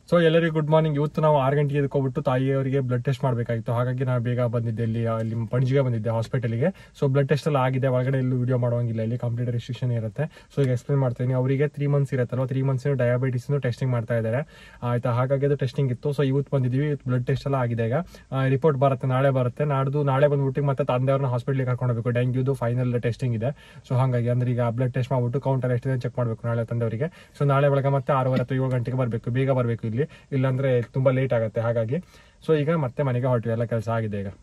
So ಎಲ್ಲರಿಗೂ good morning ಇವತ್ತು ನಾವು ಆರು ಗಂಟೆಗೆ ಎದ್ಕೊಬಿಟ್ಟು ತಾಯಿಯವರಿಗೆ ಬ್ಲಡ್ ಟೆಸ್ಟ್ ಮಾಡಬೇಕಾಗಿತ್ತು ಹಾಗಾಗಿ ನಾನು ಬೇಗ ಬಂದಿದ್ದೆ ಇಲ್ಲಿ ಅಲ್ಲಿ ಪಣಜಿಗೆ ಬಂದಿದ್ದೆ ಹಾಸ್ಪಿಟಲ್ಗೆ ಸೊ ಬ್ಲಡ್ ಟೆಸ್ಟ್ ಎಲ್ಲ ಆಗಿದೆ ಒಳಗಡೆ ಎಲ್ಲೂ ವಿಡಿಯೋ ಮಾಡುವಂಗಿಲ್ಲ ಇಲ್ಲಿ ಕಂಪ್ಲೀಟ್ ರಿಸ್ಟ್ರಿಕ್ಷನ್ ಇರುತ್ತೆ ಸೊ ಈಗ ಎಕ್ಸ್ಪ್ಲೇನ್ ಮಾಡ್ತೀನಿ ಅವರಿಗೆ ತ್ರೀ ಮಂತ್ಸ್ ಇರುತ್ತಲ್ವ ತ್ರೀ ಮಂತ್ಸ್ ಡಯಾಬಿಟಿಸ್ ಟೆಸ್ಟಿಂಗ್ ಮಾಡ್ತಾ ಇದ್ದಾರೆ ಆಯ್ತಾ ಹಾಗಾಗಿ ಅದು ಟೆಸ್ಟಿಂಗ್ ಇತ್ತು ಸೊ ಇವತ್ತು ಬಂದಿದ್ವಿ ಬ್ಲಡ್ ಟೆಸ್ಟ್ ಎಲ್ಲ ಆಗಿದೆ ಈಗ ರಿಪೋರ್ಟ್ ಬರುತ್ತೆ ನಾಳೆ ಬರುತ್ತೆ ನಾಡ್ದು ನಾಳೆ ಬಂದ್ಬಿಟ್ಟು ಮತ್ತೆ ತಂದೆಯವ್ರನ್ನ ಹಾಸ್ಪಿಟ್ಲಿಗೆ ಕರ್ಕೊಂಡು ಹೋಗ್ಬೇಕು ಡೆಂಗ್ಯೂದು ಫೈನಲ್ ಟೆಸ್ಟಿಂಗ್ ಇದೆ ಸೊ ಹಾಗಾಗಿ ಅಂದ್ರೆ ಈಗ ಬ್ಲಡ್ ಟೆಸ್ಟ್ ಮಾಡ್ಬಿಟ್ಟು ಕೌಂಟರ್ ಎಷ್ಟಿದೆ ಚೆಕ್ ಮಾಡಬೇಕು ನಾಳೆ ತಂದೆಯವರಿಗೆ ಸೊ ನಾಳೆ ಬೆಳಗ್ಗೆ ಮತ್ತೆ ಆರೂವರೆ ಅಥವಾ ಏಳು ಗಂಟೆಗೆ ಬರಬೇಕು ಬೇಗ ಬರಬೇಕು ಇಲ್ಲಿ ಇಲ್ಲಾಂದ್ರೆ ತುಂಬಾ ಲೇಟ್ ಆಗುತ್ತೆ ಹಾಗಾಗಿ ಸೊ ಈಗ ಮತ್ತೆ ಮನೆಗೆ ಹೊರಟಿವಿ ಎಲ್ಲ ಕೆಲಸ ಆಗಿದೆ ಈಗ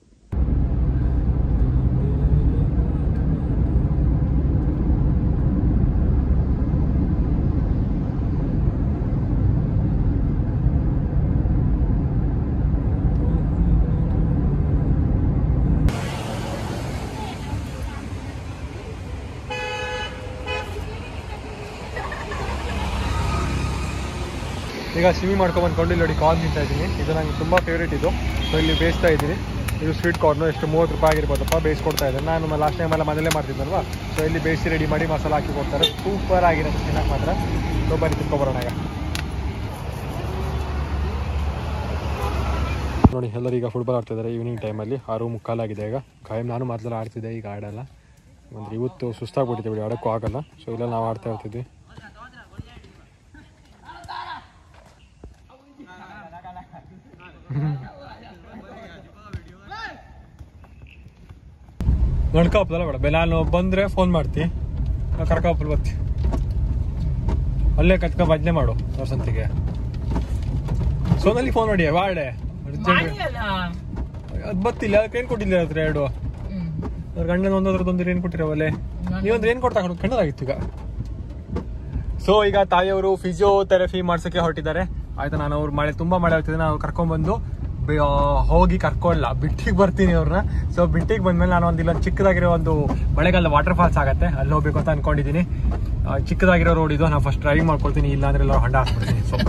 ಈಗ ಸ್ವಿಮ್ಮಿಂಗ್ ಮಾಡ್ಕೊಂಡು ಬಂದ್ಕೊಂಡು ಇಲ್ಲಿ ನೋಡಿ ಕಾರ್ನ್ ತಿಂತಾ ಇದ್ದೀನಿ ಇದು ನಂಗೆ ತುಂಬ ಫೇವ್ರೇಟ್ ಇದು ಸೊ ಇಲ್ಲಿ ಬೇಯಿಸ್ತಾ ಇದ್ದೀನಿ ಇದು ಸ್ವೀಟ್ ಕಾರ್ನು ಎಷ್ಟು ಮೂವತ್ತು ರೂಪಾಯಿ ಆಗಿರ್ಬೋದಪ್ಪ ಬೇಯಿಸ್ಕೊಡ್ತಾ ಇದ್ದಾರೆ ನಾನು ಲಾಸ್ಟ್ ಟೈಮ್ ಎಲ್ಲ ಮನೇಲೇ ಮಾಡ್ತಿದ್ದಲ್ವಾ ಸೊ ಇಲ್ಲಿ ಬೇಯಿಸಿ ರೆಡಿ ಮಾಡಿ ಮಸಾಲ ಹಾಕಿ ಕೊಡ್ತಾರೆ ಸೂಪರ್ ಆಗಿರುತ್ತೆ ತಿನ್ನಕ್ಕೆ ಮಾತ್ರ ಸೊ ಬರೀ ತಿನ್ಕೊಬರೋಣ ಈಗ ನೋಡಿ ಎಲ್ಲರೂ ಈಗ ಫುಟ್ಬಾಲ್ ಆಡ್ತಿದ್ದಾರೆ ಈವ್ನಿಂಗ್ ಟೈಮಲ್ಲಿ ಆರು ಮುಕ್ಕಾಲಾಗಿದೆ ಈಗ ಕಾಯಂ ನಾನು ಮೊದಲೆಲ್ಲ ಆಡ್ತಿದ್ದೆ ಈಗ ಆಡಲ್ಲ ಅಂದರೆ ಇವತ್ತು ಸುಸ್ತಾಗ್ಬಿಟ್ಟಿದೆ ಬಿಡಿ ಆಡೋಕ್ಕೂ ಆಗಲ್ಲ ಸೊ ಇಲ್ಲ ನಾವು ಆಡ್ತಾ ಇರ್ತಿದ್ವಿ ನಡ್ಕಾಪಲ್ಲ ಬೇಡ ಬೆ ನಾನು ಬಂದ್ರೆ ಫೋನ್ ಮಾಡ್ತಿ ಕರ್ಕಾಪಲ್ ಬರ್ತಿ ಅಲ್ಲೇ ಕತ್ಕ ಭಜನೆ ಮಾಡು ಸಂತಿಗೆ ಸೋನಲ್ಲಿ ಫೋನ್ ಮಾಡಿ ಬಾಡೆ ಅದ್ ಬತ್ತಿಲ್ಲ ಅದಕ್ಕೆ ಏನ್ ಕೊಟ್ಟಿಲ್ಲ ಹತ್ರ ಎರಡು ಅವ್ರ ಗಂಡನ ಒಂದೊಂದ್ರದ್ದೊಂದು ಏನ್ ಕೊಟ್ಟಿರವಲ್ಲೇ ನೀವೊಂದು ಏನ್ ಕೊಡ್ತಾ ಕಣ್ಣದಾಗಿತ್ತು ಈಗ ಸೊ ಈಗ ತಾಯಿಯವರು ಫಿಸಿಯೋಥೆರಪಿ ಮಾಡ್ಸಕ್ಕೆ ಹೊರಟಿದ್ದಾರೆ ಆಯ್ತಾ ನಾನು ಅವ್ರು ಮಳೆ ತುಂಬಾ ಮಳೆ ಆಗ್ತಿದೆ ನಾನು ಕರ್ಕೊಂಡ್ಬಂದು ಬೆ- ಆ, ಹೋಗಿ ಕರ್ಕೊಳ್ಳ ಬಿಟ್ಟಿಗೆ ಬರ್ತೀನಿ ಅವ್ರನ್ನ ಸೊ ಬಿಟ್ಟಿಗೆ ಬಂದ್ಮೇಲೆ ನಾನು ಒಂದು ಇಲ್ಲೊಂದು ಚಿಕ್ಕದಾಗಿರೋ ಒಂದು ಮಳೆಗಾಲದ ವಾಟರ್ ಫಾಲ್ಸ್ ಆಗತ್ತೆ ಅಲ್ಲಿ ಹೋಗ್ಬೇಕು ಅಂತ ಅನ್ಕೊಂಡಿದ್ದೀನಿ ಆ, ಚಿಕ್ಕದಾಗಿರೋ ರೋಡ್ ಇದು ನಾನು ಫಸ್ಟ್ ಡ್ರೈವಿಂಗ್ ಮಾಡ್ಕೊಳ್ತೀನಿ ಇಲ್ಲ ಅಂದ್ರೆ ಎಲ್ಲ ಹೊಂಡ ಹಾಕ್ಬಿಡ್ತೀನಿ so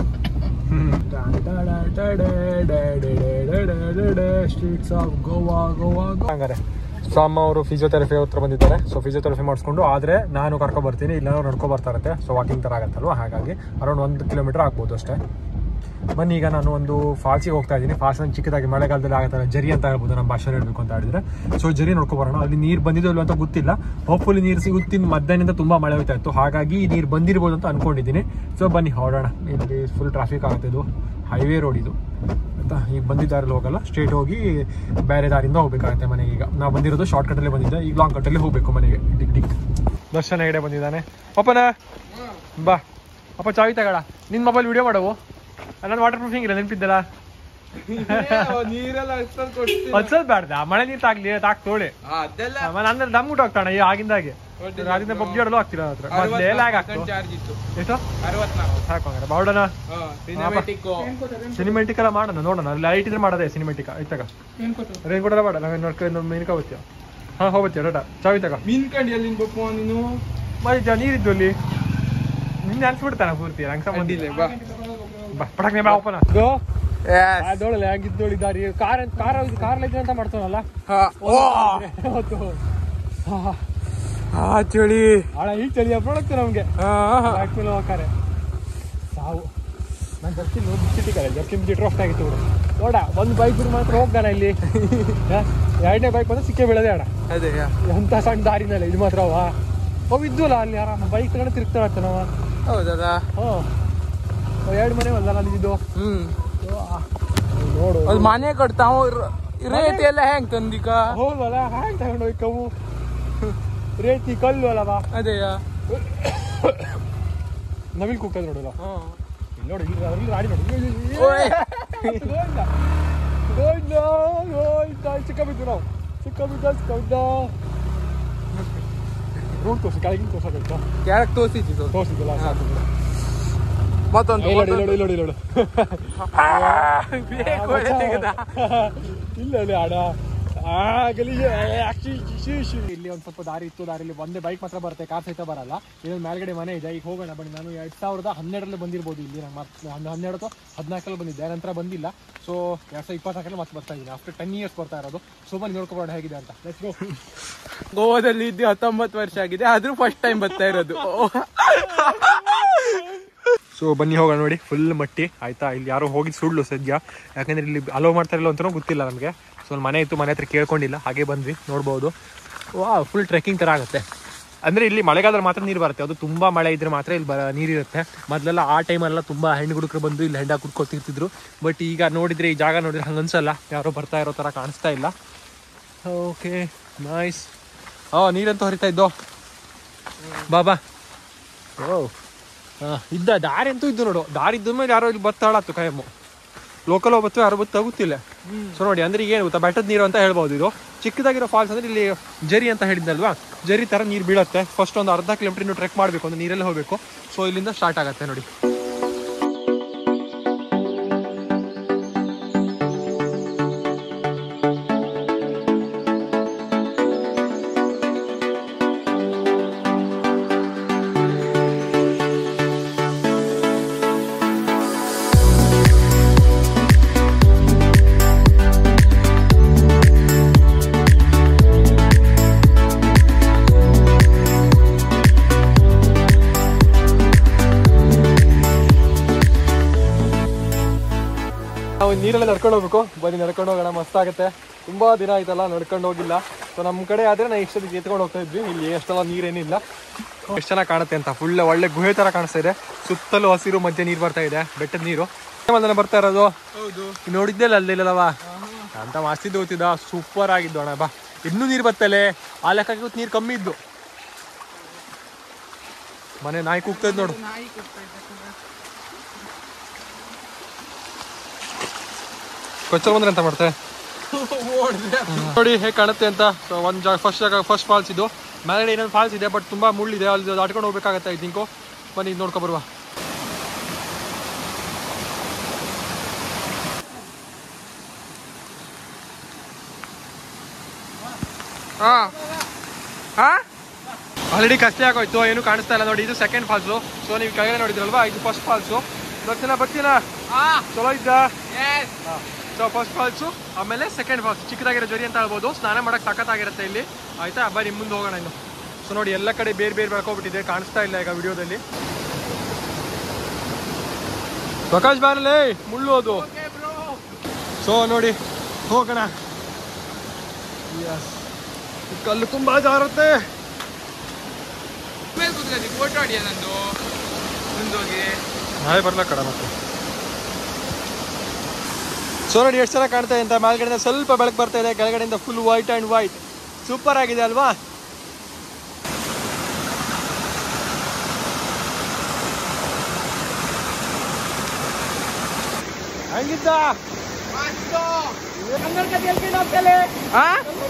streets of Goa Goa ಹಂಗಾರೆ ಸೊ ಅಮ್ಮ ಅವರು ಫಿಸಿಯೋಥೆರಪಿ ಹತ್ರ ಬಂದಿದ್ದಾರೆ ಸೊ ಫಿಸಿಯೋಥೆರಪಿ ಮಾಡಿಸ್ಕೊಂಡು ಆದ್ರೆ ನಾನು ಕರ್ಕೊ ಬರ್ತೀನಿ ಇಲ್ಲ ನಡ್ಕೊ ಬರ್ತಾ ಇರುತ್ತೆ ಸೊ ವಾಕಿಂಗ್ ತರ ಆಗತ್ತಲ್ವಾ ಹಾಗಾಗಿ ಅರೌಂಡ್ ಒಂದು ಕಿಲೋಮೀಟರ್ ಆಗ್ಬೋದು ಅಷ್ಟೇ ಬನ್ನಿ ಈಗ ನಾನು ಒಂದು ಫಾಲ್ಸಿಗೆ ಹೋಗ್ತಾ ಇದ್ದೀನಿ ಫಾಲ್ಸ್ ಒಂದು ಚಿಕ್ಕದಾಗಿ ಮಳೆಗಾಲದಲ್ಲಿ ಆಗತ್ತಲ್ಲ ಜರಿ ಅಂತ ಹೇಳ್ಬೋದು ನಮ್ಮ ಭಾಷೆ ಹೇಳ್ಬೇಕು ಅಂತ ಹೇಳಿದ್ರೆ ಸೊ ಜರಿ ನೋಡ್ಕೊ ಬರೋಣ ಅಲ್ಲಿ ನೀರು ಬಂದಿದೋ ಇಲ್ವೋ ಅಂತ ಗೊತ್ತಿಲ್ಲ ಹೋಪ್ಫುಲಿ ನೀರು ಸಿಗುತ್ತಿನ ಮಧ್ಯಾಹ್ನದಿಂದ ತುಂಬಾ ಮಳೆ ಹೋಗ್ತಾ ಇತ್ತು ಹಾಗಾಗಿ ನೀರು ಬಂದಿರ್ಬೋದು ಅಂತ ಅನ್ಕೊಂಡಿದ್ದೀನಿ ಸೊ ಬನ್ನಿ ಹೊರಡೋಣ ಇಲ್ಲಿ ಫುಲ್ ಟ್ರಾಫಿಕ್ ಆಗುತ್ತೆ ಇದು ಹೈವೇ ರೋಡ್ ಇದು ಆಯ್ತಾ ಈಗ ಬಂದಿದ್ದ ದಾರಿಲಿ ಹೋಗಲ್ಲ ಸ್ಟ್ರೇಟ್ ಹೋಗಿ ಬೇರೆ ದಾರಿಯಿಂದ ಹೋಗ್ಬೇಕಾಗತ್ತೆ ಮನೆಗೆ ಈಗ ನಾವು ಬಂದಿರೋದು ಶಾರ್ಟ್ ಕಟ್ಟಲ್ಲೇ ಬಂದಿದ್ದೆ ಈಗ ಲಾಂಗ್ ಕಟ್ಟಲ್ಲಿ ಹೋಗ್ಬೇಕು ಮನೆಗೆ ಡಿಕ್ ಡಿಕ್ ದರ್ಶನ ಹೆಗಡೆ ಬಂದಿದ್ದಾನೆ ಅಪ್ಪನ ಬಾ ಅಪ್ಪ ಚಾವಿ ತಗೋಣ ನಿನ್ ಮೊಬೈಲ್ ವಿಡಿಯೋ ಮಾಡವು ನನ್ನ ವಾಟರ್ ಪ್ರೂಫಿಂಗ್ ಇಲ್ಲ ನೆನಪಿದ್ದಲ್ಲ ನೀರೆಲ್ಲ ಎಷ್ಟೊಂದು ಕೊಡ್ತೀನಿ ಹೊಲ್ಸದ್ ಬೇಡ್ದ ಮಳೆ ನೀರು ತಾಗ್ಲಿ ತಾಕ್ ತೋಳಿ ಅದೆಲ್ಲ ಅಂದ್ರೆ ದಮ್ ಊಟ ಹೋಗ್ತಾಣ ಈ ಆಗಿಂದಾಗೆ ಅದರಿಂದ ಪಬ್ಜಿ ಆಡಲು ಆಗ್ತಿಲ್ಲ ಹತ್ರ ಮೊದ್ಲೇ ಲ್ಯಾಗ್ ಆಗ್ತು ಚಾರ್ಜ್ ಇತ್ತು ಎಷ್ಟು ಅರವತ್ನಾಲ್ಕು ಸಾಕು ಹಂಗಾರೆ ಬಾವುಡನ ಸಿನಿಮೆಟಿಕ್ ಸಿನಿಮೆಟಿಕ್ ಎಲ್ಲ ಮಾಡೋಣ ನೋಡೋಣ ಲೈಟ್ ಇದ್ರೆ ಮಾಡೋದೇ ಸಿನಿಮೆಟಿಕ್ ಆಯ್ತಾಗ ರೇನ್ ಕೂಡ ಬೇಡ ನಾವು ನೋಡ್ಕೊಂಡು ಮೀನ್ಕ ಹೋಗ್ತೀಯ ಹಾ ಹೋಗ್ತೀಯ ಟಾಟಾ ಚಾವಿ ತಗ ಮೀನ್ ಕಂಡು ಎಲ್ಲಿಂದ ಬಪ್ಪ ನೀನು ಮತ್ತೆ ನೀರಿದ್ದು ಅಲ್ಲಿ ನಿನ್ನೆ ಅನ್ಸ್ಬಿಡ್ತಾನ ಪೂರ್ತಿ ನಂಗೆ ಸಂಬಂಧ ಅಡ್ಡಿಲ್ಲ ಬಾ ಬಾ ಪಟಕ್ನೆ ಬಾ ಓಪನ್ ಅದೊಳಲೆ ಹಂಗಿದ್ದೋಳಿ ದಾರಿ ಕಾರ್ ಕಾರ್ ಕಾರ್ ಲೈಟ್ ಅಂತ ಮಾಡ್ತಾನಲ್ಲ ಹೌದು ಆ ಚಳಿ ಆಳ ಈ ಚಳಿ ಪ್ರಾಡಕ್ಟ್ ನಮ್ಗೆ ಆಕ್ಚುಲಿ ಹೋಗ್ತಾರೆ ಸಾವು ನಾನು ಜರ್ಕಿನ್ ಬಿಚ್ಚಿಟ್ಟಿ ಕರೆ ಜರ್ಕಿನ್ ಬಿಚ್ಚಿಟ್ರೆ ರಫ್ಟ್ ಆಗಿತ್ತು ಬಿಡು ನೋಡ ಒಂದು ಬೈಕ್ ಮಾತ್ರ ಹೋಗ್ದಾನ ಇಲ್ಲಿ ಹ? ಎರಡನೇ ಬೈಕ್ ಬಂದ್ರೆ ಸಿಕ್ಕೇ ಬೀಳದೆ ಅಡ ಅದೇ ಎಂತ ಸಣ್ಣ ದಾರಿನಲ್ಲ ಇದು ಮಾತ್ರ ಅವ ಅವ್ ಇದ್ವಲ್ಲ ಅಲ್ಲಿ ಆರಾಮ ಬೈಕ್ ತಗೊಂಡು ತಿರುಗ್ತಾ ಇರ್ತಾನವ ಹೌದಲ್ಲ ಹ್ಞೂ ಎರಡು ಮನೆ ಅಲ್ಲ ನಾನು ಇದು ಹ್ಮ್ ನೋಡು ಅದು ಮನೆ ಕಟ್ತಾವ ರೇಟ್ ಎಲ್ಲ ಹೆಂಗ್ ತಂದೀಗ ಹೌದಲ್ಲ ಹ್ಯಾಂಗ್ ತಗೊಂಡು ಹೋಗಿ ಕವು ರೇತಿ ಕಲ್ಲು ಅಲ್ಲವಾ ಅದೇಯ ನವಿಲ್ ಕುಕ್ಕದ್ ನೋಡಲ್ಲ ಇಲ್ಲಿ ನೋಡಿ ಇಲ್ಲಿ ಅದ್ರಲ್ಲಿ ರಾಡಿ ನೋಡಿ ಓಯ್. ಗೋವಿಂದ ಗೋವಿಂದ ಗೋವಿಂದ ಚಿಕ್ಕ ಬಿದ್ದು ನಾವು ಚಿಕ್ಕ ಬಿದ್ದ ಚಿಕ್ಕ ಬಿದ್ದ ರೋಡ್ ತೋರ್ಸಿ ಕೆಳಗಿನ ತೋರ್ಸೋಬೇಕು ಕ್ಯಾರಕ್ ತೋರಿಸಿದ್ದು ಸ್ವಲ್ಪ ತೋರ್ಸಿದ್ದಲ್ಲ ಸಾಕು ಬಿಡು. ಮತ್ತೊಂದು ಇಲ್ಲಿ ನೋಡಿ ಇಲ್ಲಿ ನೋಡಿ ಇಲ್ಲಿ ನೋಡಿ ಬೇಕು ಒಳ್ಳೆ ತೆಗೆದ. ಇಲ್ಲ ಅಲ್ಲಿ ಆಡ ಆ ಗಲೀಜು ಏ, ಅಕ್ಷಿ, ಶಿ, ಶಿ. ಇಲ್ಲಿ ಒಂದ್ ಸ್ವಲ್ಪ ದಾರಿ ಇತ್ತು ದಾರಿಲಿ ಒಂದೇ ಬೈಕ್ ಮಾತ್ರ ಬರುತ್ತೆ ಕಾರ್ ಸಹಿತ ಬರಲ್ಲ ಇಲ್ಲೊಂದು ಮೇಲ್ಗಡೆ ಮನೆ ಇದೆ ಈಗ ಹೋಗೋಣ ಬನ್ನಿ ನಾನು ಎರಡ್ ಸಾವಿರದ ಹನ್ನೆರಡರಲ್ಲಿ ಬಂದಿರ್ಬೋದು ಇಲ್ಲಿ ನಾನು ಮತ್ತೆ ಹನ್ನೆರಡು ಅಥವಾ ಹದಿನಾಲ್ಕರಲ್ಲಿ ಬಂದಿದ್ದೆ ನಂತರ ಬಂದಿಲ್ಲ ಸೊ ಎರಡ್ ಸಾವಿರದ ಇಪ್ಪತ್ನಾಲ್ಕರಲ್ಲಿ ಮತ್ತೆ ಬರ್ತಾ ಇದ್ದೀನಿ ಆಫ್ಟರ್ ಟೆನ್ ಇಯರ್ಸ್ ಬರ್ತಾ ಇರೋದು ಸೊ ಬನ್ನಿ ನೋಡ್ಕೊಬೋಣ ಹೇಗಿದೆ ಅಂತ ಲೆಟ್ಸ್ ಗೋ ಗೋವಾದಲ್ಲಿ ಇದ್ದು ಹತ್ತೊಂಬತ್ತು ವರ್ಷ ಆಗಿದೆ ಆದ್ರೂ ಫಸ್ಟ್ ಟೈಮ್ ಬರ್ತಾ ಇರೋದು ಸೊ ಬನ್ನಿ ಹೋಗೋಣ ನೋಡಿ ಫುಲ್ ಮಟ್ಟಿ ಆಯ್ತಾ ಇಲ್ಲಿ ಯಾರೋ ಹೋಗಿ ಸುಳ್ಳು ಸದ್ಯ ಯಾಕಂದ್ರೆ ಇಲ್ಲಿ ಅಲೋ ಮಾಡ್ತಾರಿಲ್ಲ ಅಂತಲೂ ಗೊತ್ತಿಲ್ಲ ನಮಗೆ ಸೊ ಅಲ್ಲಿ ಮನೆ ಇತ್ತು ಮನೆ ಹತ್ರ ಕೇಳ್ಕೊಂಡಿಲ್ಲ ಹಾಗೆ ಬಂದ್ವಿ ನೋಡ್ಬೋದು ವಾ ಫುಲ್ ಟ್ರೆಕ್ಕಿಂಗ್ ಥರ ಆಗುತ್ತೆ ಅಂದರೆ ಇಲ್ಲಿ ಮಳೆಗಾಲದಲ್ಲಿ ಮಾತ್ರ ನೀರು ಬರುತ್ತೆ ಅದು ತುಂಬ ಮಳೆ ಇದ್ರೆ ಮಾತ್ರ ಇಲ್ಲಿ ಬ ನೀರಿರುತ್ತೆ ಮೊದಲೆಲ್ಲ ಆ ಟೈಮಲ್ಲೆಲ್ಲ ತುಂಬ ಹೆಣ್ಣು ಹುಡುಗರು ಬಂದು ಇಲ್ಲಿ ಹೆಂಡ ಕುಟ್ಕೊತಿರ್ತಿದ್ರು ಬಟ್ ಈಗ ನೋಡಿದ್ರೆ ಈ ಜಾಗ ನೋಡಿದ್ರೆ ಹಂಗೆ ಅನ್ಸಲ್ಲ ಯಾರೋ ಬರ್ತಾ ಇರೋ ಥರ ಕಾಣಿಸ್ತಾ ಇಲ್ಲ ಓಕೆ ನೈಸ್ ಹಾಂ ನೀರಂತೂ ಹರಿತಾ ಇದ್ದೋ ಬಾಬಾ ಓ ಹಾಂ ಇದ್ದ ದಾರಿ ಅಂತೂ ಇದ್ದು ನೋಡು ದಾರಿ ಇದ್ದ ಮೇಲೆ ಯಾರೋ ಇಲ್ಲಿ ಬತ್ತಾಳತ್ತು ಕಾಯಮ್ಮು ಲೋಕಲ್ ಹೋಗ್ಬತ್ತು ಯಾರು ಬತ್ತ ಗೊತ್ತಿಲ್ಲ ಸೊ ನೋಡಿ ಅಂದ್ರೆ ಈಗ ಏನು ಗೊತ್ತಾ ಬೆಟ್ಟದ ನೀರು ಅಂತ ಹೇಳ್ಬೋದು ಇದು ಚಿಕ್ಕದಾಗಿರೋ ಫಾಲ್ಸ್ ಅಂದ್ರೆ ಇಲ್ಲಿ ಜರಿ ಅಂತ ಹೇಳಿದ್ನಲ್ವಾ ಜರಿ ತರ ನೀರು ಬೀಳುತ್ತೆ ಫಸ್ಟ್ ಒಂದು ಅರ್ಧ ಕಿಲೋಮೀಟರ್ ನೀವು ಟ್ರೆಕ್ ಮಾಡಬೇಕು ಒಂದು ನೀರಲ್ಲಿ ಹೋಗಬೇಕು ಸೊ ಇಲ್ಲಿಂದ ಸ್ಟಾರ್ಟ್ ಆಗುತ್ತೆ ನೋಡಿ ನಾವು ನೀರಲ್ಲಿ ನಡ್ಕೊಂಡು ಹೋಗ್ಬೇಕು ಬನ್ನಿ ನಡ್ಕೊಂಡು ಹೋಗೋಣ ಮಸ್ತಾಗುತ್ತೆ ತುಂಬಾ ದಿನ ಆಯ್ತಲ್ಲ ನಡ್ಕೊಂಡು ಹೋಗಿಲ್ಲ ಸೊ ನಮ್ಮ ಕಡೆ ಆದ್ರೆ ನಾವು ಇಷ್ಟೊತ್ತಿಗೆ ಎತ್ಕೊಂಡು ಹೋಗ್ತಾ ಇದ್ವಿ ಇಲ್ಲಿ ಎಷ್ಟೆಲ್ಲ ನೀರೇನಿಲ್ಲ ಎಷ್ಟು ಚೆನ್ನಾಗಿ ಕಾಣುತ್ತೆ ಅಂತ ಫುಲ್ ಒಳ್ಳೆ ಗುಹೆ ತರ ಕಾಣಿಸ್ತಾ ಇದೆ ಸುತ್ತಲೂ ಹಸಿರು ಮಧ್ಯೆ ನೀರು ಬರ್ತಾ ಇದೆ ಬೆಟ್ಟದ ನೀರು ಒಂದನ ಬರ್ತಾ ಇರೋದು ಹೌದು ನೋಡಿದ್ದೆ ಅಲ್ಲಿಲ್ಲವಾ ಅಂತ ಮಸ್ತಿ ಓದ್ತಿದ್ದ ಸೂಪರ್ ಆಗಿದ್ದು ಅಣ್ಣ ಬಾ ಇನ್ನೂ ನೀರು ಬತ್ತಲೆ ಆ ಲೆಕ್ಕಕ್ಕೆ ಇವತ್ತು ನೀರು ಕಮ್ಮಿ ಇದ್ದು ಮನೆ ನಾಯಿ ಕೂಗ್ತದ್ ನೋಡು ನಾಯಿ ಕೊಡ್ತಾ ಇದ್ದ ಕೊಚ್ಚಲ್ ಬಂದ್ರೆ ಅಂತ ಮಾಡ್ತಾರೆ ಓಡಿದ್ರೆ ನೋಡಿ ಹೇಗೆ ಕಾಣುತ್ತೆ ಅಂತ ಸೊ ಒಂದು ಜಾಗ ಫಸ್ಟ್ ಜಾಗ ಫಸ್ಟ್ ಫಾಲ್ಸ್ ಇದು ಮೇಲ್ಗಡೆ ಇನ್ನೊಂದು ಫಾಲ್ಸ್ ಇದೆ ಬಟ್ ತುಂಬಾ ಮುಳ್ಳಿದೆ ಅಲ್ಲಿ ದಾಟ್ಕೊಂಡು ಹೋಗ್ಬೇಕಾಗತ್ತೆ ಐ ಥಿಂಕು ಬನ್ನಿ ಇದು ನೋಡ್ಕೊ ಬರುವ ಹಾ ಹಾ ಆಲ್ರೆಡಿ ಕಷ್ಟ ಆಗೋಯ್ತು ಏನು ಕಾಣಿಸ್ತಾ ಇಲ್ಲ ನೋಡಿ ಇದು ಸೆಕೆಂಡ್ ಫಾಲ್ಸು ಸೊ ನೀವು ಕೆಳಗಡೆ ನೋಡಿದ್ರಲ್ವಾ ಇದು ಫಸ್ಟ್ ಫಾಲ್ಸು ಬರ್ತೀನ ಬರ್ತೀನ ಹಾ ಚಲೋ ಇದ್ದ ಎಸ್ ಸೊ ಫಸ್ಟ್ ಫಾಲ್ಸು ಆಮೇಲೆ ಸೆಕೆಂಡ್ ಫಾಲ್ಸ್ ಚಿಕ್ಕದಾಗಿರೋ ಜರಿ ಅಂತ ಹೇಳ್ಬೋದು ಸ್ನಾನ ಮಾಡಕ್ ಸಖತ್ತಾಗಿರುತ್ತೆ ಇಲ್ಲಿ ಆಯ್ತಾ ಬನ್ನಿ ಮುಂದೆ ಹೋಗೋಣ ಇನ್ನು ಸೊ ನೋಡಿ ಎಲ್ಲ ಕಡೆ ಬೇರೆ ಬೇರೆ ಬೆಳ್ಕೊಬಿಟ್ಟಿದೆ ಕಾಣಿಸ್ತಾ ಇಲ್ಲ ಈಗ ವಿಡಿಯೋದಲ್ಲಿ ಪ್ರಕಾಶ್ ಬಾರಲೇ ಮುಳ್ಳು ಅದು ಓಕೆ ಬ್ರೋ ಸೊ ನೋಡಿ ಹೋಗೋಣ ಎಸ್ ಕಲ್ಲು ತುಂಬಾ ಜಾರುತ್ತೆ ಮೇಲೆ ಕೂತ್ಕೊಳ್ಳಿ ಫೋಟೋ ಹೊಡಿಯ ನಂದು ಮುಂದೋಗಿ ನಾಳೆ ಬರ್ಲ ಕಡ ಮತ್ತೆ ಸೊ ನೋಡಿ ಎಷ್ಟು ಚೆನ್ನಾಗಿ ಕಾಣ್ತಾ ಇದೆ ಅಂತ ಮೇಲ್ಗಡೆಯಿಂದ ಸ್ವಲ್ಪ ಬೆಳಕು ಬರ್ತಾ ಇದೆ ಕೆಳಗಡೆಯಿಂದ full white and white super ಆಗಿದೆ ಅಲ್ವಾ ಹಂಗಿದ್ದ ಹಾ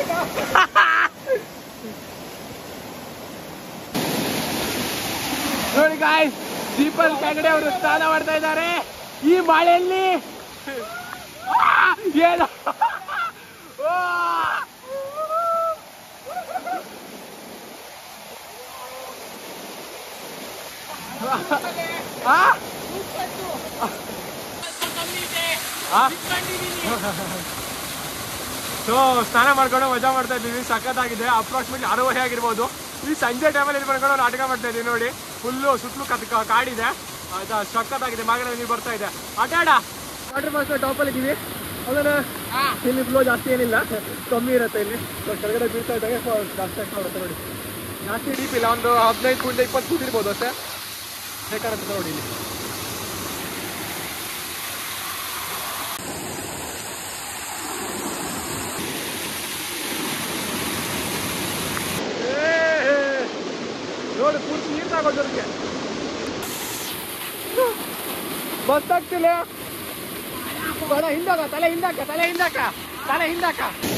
ನೋಡಿ ಗಾಯ್ಸ್ ದೀಪಲ್ ಕೆಳಗಡೆ ಅವರು ಸ್ನಾನ ಮಾಡ್ತಾ ಇದ್ದಾರೆ ಈ ಮಳೆಯಲ್ಲಿ ಆ, ಏನು ಆ! ಆ? ಆ? ಸೊ ಸ್ನಾನ ಮಾಡ್ಕೊಂಡು ಮಜಾ ಮಾಡ್ತಾ ಇದ್ದೀವಿ ಸಖತ್ತಾಗಿದೆ ಅಪ್ರಾಕ್ಸಿಮೇಟ್ಲಿ ಆರೂವರೆ ಆಗಿರ್ಬೋದು ಈ ಸಂಜೆ ಟೈಮಲ್ಲಿ ಇಲ್ಲಿ ಮಾಡ್ಕೊಂಡು ನಾಟಕ ಮಾಡ್ತಾ ಇದ್ದೀವಿ ನೋಡಿ ಫುಲ್ಲು ಸುತ್ತಲೂ ಕತ್ ಕ- ಕಾಡಿದೆ ಆಯ್ತಾ ಸಖತ್ತಾಗಿದೆ ಮಾಗನ ನೀರು ಬರ್ತಾ ಇದೆ ಆಟಾಡ ವಾಟರ್ ಫಾಲ್ಸ್ ಟಾಪಲ್ಲಿ ಇದ್ದೀವಿ ಅದನ್ನ ಇಲ್ಲಿ ಫ್ಲೋ ಜಾಸ್ತಿ ಏನಿಲ್ಲ ಕಮ್ಮಿ ಇರುತ್ತೆ ಇಲ್ಲಿ ಸೊ ಕೆಳಗಡೆ ಬೀಳ್ತಾ ಇದ್ದಾಗ ಫ- ಜಾಸ್ತಿ ಆಗ್ತಾ ಹೋಗುತ್ತೆ ನೋಡಿ ಜಾಸ್ತಿ ಡೀಪ್ ಇಲ್ಲ ಒಂದು ಹದಿನೈದು ಫುಟ್ ಇಪ್ಪತ್ತು ಫುಟ್ ಇರ್ಬೋದು ಅಷ್ಟೇ ಹೇಗೆ ಕಾಣುತ್ತೆ ನೋಡಿ ಇಲ್ಲಿ ನೋಡಿ ಪೂರ್ತಿ ನೀರು ತಗೊಂಡ್ರಿಗೆ ಬಸ್ ಆಗ್ತಿಲ್ಲ ಬೇಡ ಹಿಂದಾಗ ತಲೆ ಹಿಂದಾಕ ತಲೆ ಹಿಂದಾಕ ತಲೆ ಹಿಂದಾಕ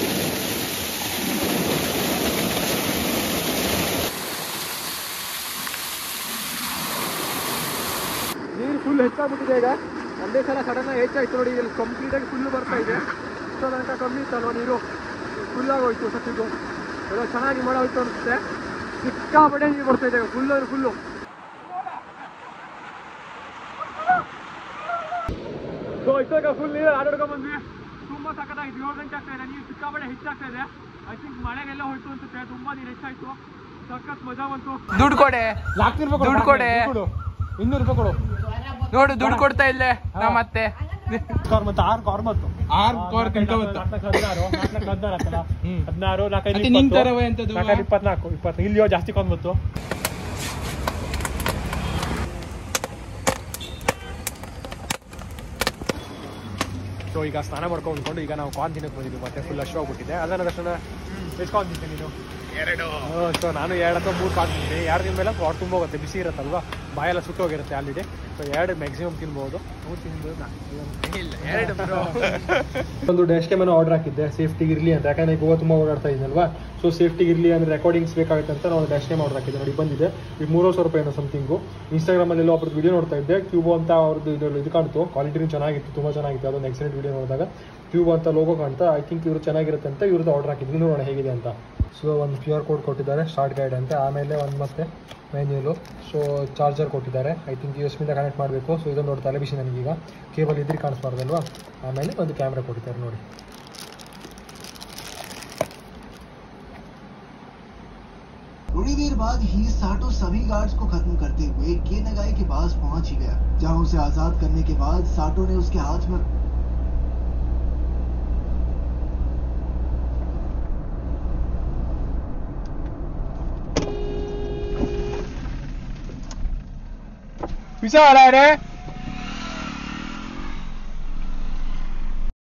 ನೀರು ಫುಲ್ ಹೆಚ್ಚಾಗ್ಬಿಟ್ಟಿದೆ ಈಗ ಒಂದೇ ಸಲ ಸಡನ್ ಆಗಿ ಹೆಚ್ಚಾಯ್ತು ನೋಡಿ ಇಲ್ಲಿ ಕಂಪ್ಲೀಟ್ ಆಗಿ ಫುಲ್ ಬರ್ತಾ ಇದೆ ಇಷ್ಟೋ ತನಕ ಕಮ್ಮಿ ಇತ್ತಲ್ವ ನೀರು ಫುಲ್ ಆಗೋಯ್ತು ಸತ್ತಿಗೂ ಎಲ್ಲ ಚೆನ್ನಾಗಿ ಮಳೆ ಹೋಯ್ತು ಅನಿಸುತ್ತೆ ಸಿಕ್ಕಾಪಟ್ಟೆ ನೀರು ಬರ್ತಾ ಇದೆ ಫುಲ್ ಅಂದ್ರೆ ಫುಲ್ಲು ಸೊ ಇಷ್ಟಾಗ ಫುಲ್ ನೀರು ಆಡಾಡ್ಕೊಂಡ್ ಬಂದ್ವಿ ತುಂಬಾ ಸಖತ್ತಾಗಿತ್ತು ಏಳು ಗಂಟೆ ಆಗ್ತಾ ಇದೆ ನೀರು ಸಿಕ್ಕಾಪಟ್ಟೆ ಹೆಚ್ಚಾಗ್ತಾ ಇದೆ ಐ ಥಿಂಕ್ ಮಳೆಗೆಲ್ಲ ಹೋಯ್ತು ಅನ್ಸುತ್ತೆ ತುಂಬಾ ನೀರು ಹೆಚ್ಚಾಯ್ತು ಸಖತ್ ಮಜಾ ಬಂತು ದುಡ್ಡು ಕೊಡೆ ಲಾಕ್ತಿರ್ಬೇಕು ದುಡ್ಡು ಕೊಡೆ. ಇನ್ನೂರು ರೂಪಾಯಿ ಕೊಡು ನೋಡು ದುಡ್ಡು ಕೊಡ್ತಾ ಇಲ್ಲೇ ನಾ ಮತ್ತೆ ಕಾರ್ ಮತ್ತು ಆರು ಕಾರ್ ಮತ್ತು ಆರ್ ಕೋರ್ ತಿಳ್ಕೊಬತ್ತು ಹದಿನಾರು ನಾಲ್ಕು ಹದಿನಾರು ಆಗ್ತಲ್ಲ ಹ್ಮ್. ಹದಿನಾರು ನಾಲ್ಕೈದು ಮತ್ತೆ ನಿನ್ ತರವೇ ಅಂತದ್ದು ನಾಲ್ಕೈದು ಇಪ್ಪತ್ನಾಲ್ಕು ಇಪ್ಪತ್ತು ಇಲ್ಲಿಯೋ ಜಾಸ್ತಿ ಕೊಂಡ್ಬತ್ತು ಸೊ ಈಗ ಸ್ನಾನ ಮಾಡ್ಕೊಂಡು ಉಂಡ್ಕೊಂಡು ಈಗ ನಾವು ಕಾನ್ ತಿನ್ನಕ್ಕೆ ಬಂದಿದ್ವಿ ಮತ್ತೆ ಫುಲ್ ಅಶ್ವ ಆಗ್ಬಿಟ್ಟಿದೆ ಅದನ್ನ ತಕ್ಷಣ ಎಷ್ಟು ಕಾನ್ ತಿಂತೀನಿ ನೀನು ಎರಡು ಸೊ ನಾನು ಎರಡು ಅಥವಾ ಮೂರು ಕಾನ್ ತಿಂತೀನಿ ಎರಡು ದಿನ ಮೇಲೆ ಹೊಟ್ಟೆ ತುಂಬ ಹೋಗುತ್ತೆ ಬಿಸಿ ಇರುತ್ತಲ್ವಾ ಬಾಯೆಲ್ಲ ಸುಟ್ಟೋಗಿರುತ್ತೆ ಆಲ್ರೆಡಿ ಸೊ ಎರಡು ಮ್ಯಾಕ್ಸಿಮಮ್ ತಿನ್ಬೋದು ಮೂರು ತಿನ್ಬೋದು ಒಂದು ಡ್ಯಾಶ್ ಕ್ಯಾಮನ್ನು ಆರ್ಡರ್ ಹಾಕಿದ್ದೆ ಸೇಫ್ಟಿಗೆ ಇರಲಿ ಅಂತ ಯಾಕಂದ್ರೆ ಗೋವಾ ತುಂಬ ಓಡಾಡ್ತಾ ಇದ್ದಲ್ವಾ ಸೊ ಸೇಫ್ಟಿಗೆ ಇರಲಿ ಅಂದರೆ ರೆಕಾರ್ಡಿಂಗ್ಸ್ ಬೇಕಾಗುತ್ತೆ ಅಂತ ನಾವು ಡ್ಯಾಶ್ ಕ್ಯಾಮ್ ಆರ್ಡರ್ ಹಾಕಿದ್ದೆ ನೋಡಿ ಬಂದಿದೆ ಈಗ ಮೂರು ಸಾವಿರ ರೂಪಾಯಿ ಏನೋ ಸಮಥಿಂಗು ಇನ್ಸ್ಟಾಗ್ರಾಮಲ್ಲಿ ಒಬ್ರದ್ದು ವಿಡಿಯೋ ನೋಡ್ತಾ ಇದ್ದೆ ಕ್ಯೂಬೋ ಅಂತ ಅವ್ರದ್ದು ಇದು ಇದು ಕಾಣ್ತು ಕ್ವಾಲಿಟಿನೂ ಚೆನ್ನಾಗಿತ್ತು ತುಂಬ ಚೆನ್ನಾಗಿತ್ತು ಅದೊಂದು ಎಕ್ಸಲೆಂಟ್ ವಿಡಿಯೋ ನೋಡಿದಾಗ ಕ್ಯೂಬೋ ಅಂತ ಲೋಗೋ ಕಾಣ್ತಾ ಐ ಥಿಂಕ್ ಇವರು ಚೆನ್ನಾಗಿರುತ್ತೆ ಅಂತ ಇವ್ರದ್ದು ಆರ್ಡರ್ ಹಾಕಿದ್ವಿ ನೋಡೋಣ ಹೇಗಿದೆ ಅಂತ ಸೊ ಒಂದು ಕ್ಯೂ ಆರ್ ಕೋಡ್ ಕೊಟ್ಟಿದ್ದಾರೆ ಸ್ಟಾರ್ಟ್ ಗೈಡ್ ಅಂತ ಆಮೇಲೆ ಒಂದು ಮತ್ತೆ ಮೆನ್ಯೂಲು ಸೊ ಚಾರ್ಜರ್ ಕೊಟ್ಟಿದ್ದಾರೆ ಐ ಥಿಂಕ್ ಯು ಎಸ್ ಬಿಂದ ಕನೆಕ್ಟ್ ಮಾಡಬೇಕು ಸೊ ಇದನ್ನು ನೋಡಿ ತಲೆಬಿಸಿ ನನಗೀಗ ಕೇಬಲ್ ಇದ್ರೆ ಕಾಣಿಸ್ಬಾರ್ದಲ್ವಾ ಆಮೇಲೆ ಒಂದು ಕ್ಯಾಮ್ರಾ ಕೊಟ್ಟಿದ್ದಾರೆ ನೋಡಿ थोड़ी देर बाद ही साटो सभी गार्ड्स को खत्म करते हुए के नगाई के पास पहुंच ही गया जहां उसे आजाद करने के बाद साटो ने उसके हाथ में ವಿಷ ಅಲ್ಲ